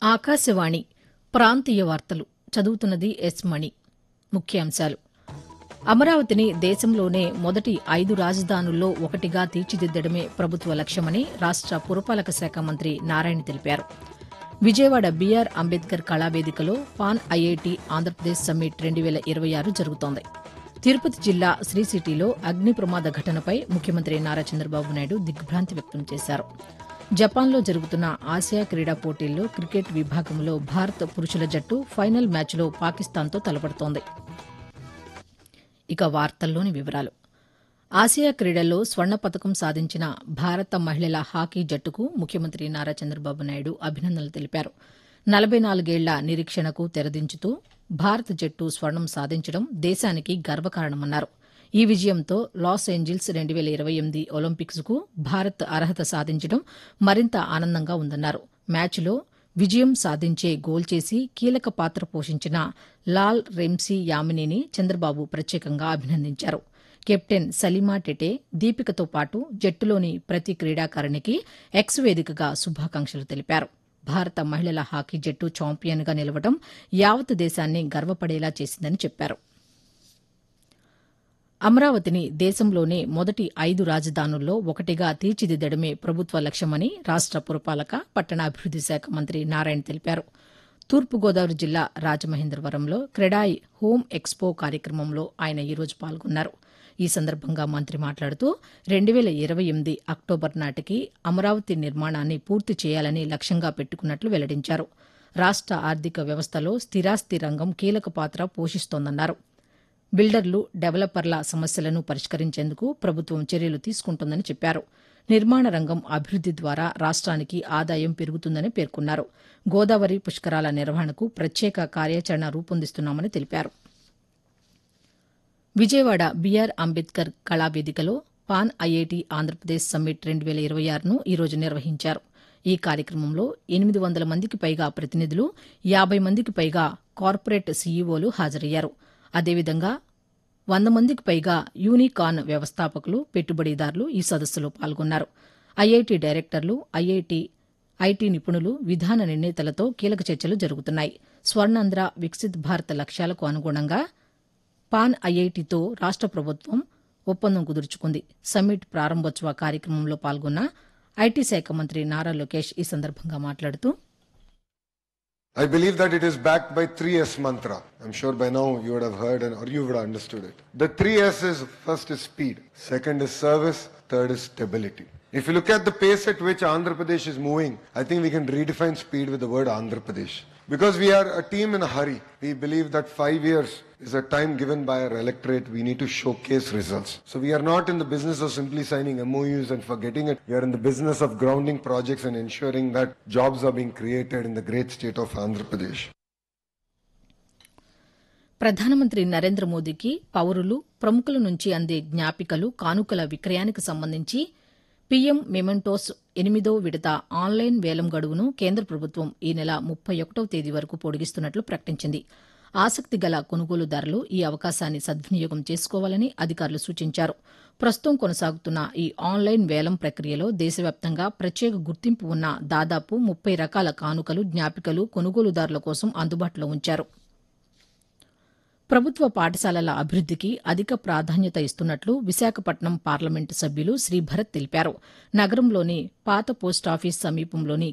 ఆకాశవాణి ప్రాంతీయ వార్తలు చదువుతున్నది ఎస్ మణి ముఖ్యాంశాలు అమరావతిని దేశంలోనే మొదటి ఐదు రాజధానుల్లో ఒకటిగా తీర్చిదిద్దడమే ప్రభుత్వ లక్ష్యమని రాష్ట పురపాలక శాఖ మంత్రి నారాయణ తెలిపారు విజయవాడ బీఆర్ అంబేద్కర్ Ambedkar pan IIT Andhra Pradesh summit రెండు వేల ఇరవై ఆరు జరుగుతోంది తిరుపతి జిల్లా శ్రీ సిటీలో అగ్ని ప్రమాద ఘటనపై ముఖ్యమంత్రి నారా చంద్రబాబు నాయుడు దిగ్భ్రాంతి వ్యక్తం చేశారు జపాన్లో జరుగుతున్న ఆసియా క్రీడా పోటీల్లో క్రికెట్ విభాగంలో భారత పురుషుల జట్టు ఫైనల్ మ్యాచ్లో పాకిస్తాన్తో తలపడుతోంది ఇక వార్తల్లోని వివరాలు ఆసియా క్రీడల్లో స్వర్ణ పతకం సాధించిన భారత మహిళల హాకీ జట్టుకు ముఖ్యమంత్రి నారా చంద్రబాబు నాయుడు అభినందనలు తెలిపారు నలభై నాలుగేళ్ల నిరీక్షణకు తెరదించుతూ భారత జట్టు స్వర్ణం సాధించడం దేశానికి గర్వకారణమన్నారు ఈ విజయంతో లాస్ ఏంజిల్స్ రెండు వేల ఇరవై ఎనిమిది ఒలింపిక్స్కు భారత్ అర్హత సాధించడం మరింత ఆనందంగా ఉందన్నారు మ్యాచ్లో విజయం సాధించే గోల్ చేసి కీలక పాత్ర పోషించిన లాల్ రెమ్సీ యామినీని చంద్రబాబు ప్రత్యేకంగా అభినందించారు కెప్టెన్ సలీమా టెటే దీపికతో పాటు జట్టులోని ప్రతి క్రీడాకారిణికి ఎక్స్ వేదికగా శుభాకాంక్షలు తెలిపారు భారత మహిళల హాకీ జట్టు ఛాంపియన్గా నిలవడం యావత్ దేశాన్ని గర్వపడేలా చేసిందని చెప్పారు అమరావతిని దేశంలోనే మొదటి ఐదు రాజధానుల్లో ఒకటిగా తీర్చిదిద్దడమే ప్రభుత్వ లక్ష్యమని రాష్ట పురపాలక పట్టణాభివృద్ది శాఖ మంత్రి నారాయణ తెలిపారు తూర్పుగోదావరి జిల్లా రాజమహేంద్రవరంలో క్రెడాయి హోమ్ ఎక్స్పో కార్యక్రమంలో ఆయన ఈరోజు పాల్గొన్నారు ఈ సందర్భంగా మంత్రి మాట్లాడుతూ రెండు వేల ఇరవై ఎనిమిది అక్టోబర్ నాటికి అమరావతి నిర్మాణాన్ని పూర్తి చేయాలని లక్ష్యంగా పెట్టుకున్నట్లు వెల్లడించారు రాష్ట ఆర్థిక వ్యవస్థలో స్థిరాస్తి రంగం కీలక పాత్ర పోషిస్తోందన్నారు బిల్డర్లు డెవలపర్ల సమస్యలను పరిష్కరించేందుకు ప్రభుత్వం చర్యలు తీసుకుంటోందని చెప్పారు నిర్మాణ రంగం అభివృద్ది ద్వారా రాష్ట్రానికి ఆదాయం పెరుగుతుందని పేర్కొన్నారు గోదావరి పుష్కరాల నిర్వహణకు ప్రత్యేక కార్యాచరణ రూపొందిస్తున్నామని తెలిపారు విజయవాడ బీఆర్ అంబేద్కర్ Ambedkar pan IIT Andhra Pradesh summit రెండు వేల ఇరవై ఆరును ఈరోజు నిర్వహించారు ఈ కార్యక్రమంలో ఎనిమిది వందల మందికి పైగా ప్రతినిధులు యాబై మందికి పైగా కార్పొరేట్ సీఈఓలు హాజరయ్యారు అదేవిధంగా వంద మందికి పైగా యూనికాన్ వ్యవస్థాపకులు పెట్టుబడిదారులు ఈ సదస్సులో పాల్గొన్నారు ఐఐటి డైరెక్టర్లు ఐఐటి ఐటీ నిపుణులు విధాన నిర్ణేతలతో కీలక చర్చలు జరుగుతున్నాయి స్వర్ణాంధ్ర వికసిత్ భారత్ లక్ష్యాలకు అనుగుణంగా పాన్ ఐఐటితో రాష్ట ప్రభుత్వం ఒప్పందం కుదుర్చుకుంది సమ్మిట్ ప్రారంభోత్సవ కార్యక్రమంలో పాల్గొన్న ఐటీ శాఖ మంత్రి నారా లోకేష్ ఈ సందర్భంగా మాట్లాడుతూ I believe that it is backed by 3S mantra. I'm sure by now you would have heard and, or you would have understood it. The 3S is first is speed, second is service, third is stability. If you look at the pace at which Andhra Pradesh is moving, I think we can redefine speed with the word Andhra Pradesh. Because we are a team in a hurry. We believe that five years is a time given by our electorate. We need to showcase results. So we are not in the business of simply signing MOUs and forgetting it. We are in the business of grounding projects and ensuring that jobs are being created in the great state of Andhra Pradesh. ప్రధానమంత్రి నరేంద్ర మోదీకి పౌరులు ప్రముఖుల నుంచి అందే జ్ఞాపికలు కానుకల విక్రయానికి సంబంధించి PM mementos ఎనిమిదో విడత ఆన్లైన్ వేలం గడువును కేంద్ర ప్రభుత్వం ఈ నెల ముప్పై ఒకటవ తేదీ వరకు పొడిగిస్తున్నట్లు ప్రకటించింది ఆసక్తి గల కొనుగోలుదారులు ఈ అవకాశాన్ని సద్వినియోగం చేసుకోవాలని అధికారులు సూచించారు ప్రస్తుతం కొనసాగుతున్న ఈ ఆన్లైన్ వేలం ప్రక్రియలో దేశవ్యాప్తంగా ప్రత్యేక గుర్తింపు ఉన్న దాదాపు ముప్పై రకాల కానుకలు జ్ఞాపికలు కొనుగోలుదారుల కోసం అందుబాటులో ఉంచారు ప్రభుత్వ పాఠశాలల అభివృద్దికి అధిక ప్రాధాన్యత ఇస్తున్నట్లు విశాఖపట్నం పార్లమెంటు సభ్యులు శ్రీ భరత్ తెలిపారు నగరంలోని పాత పోస్టాఫీస్ సమీపంలోని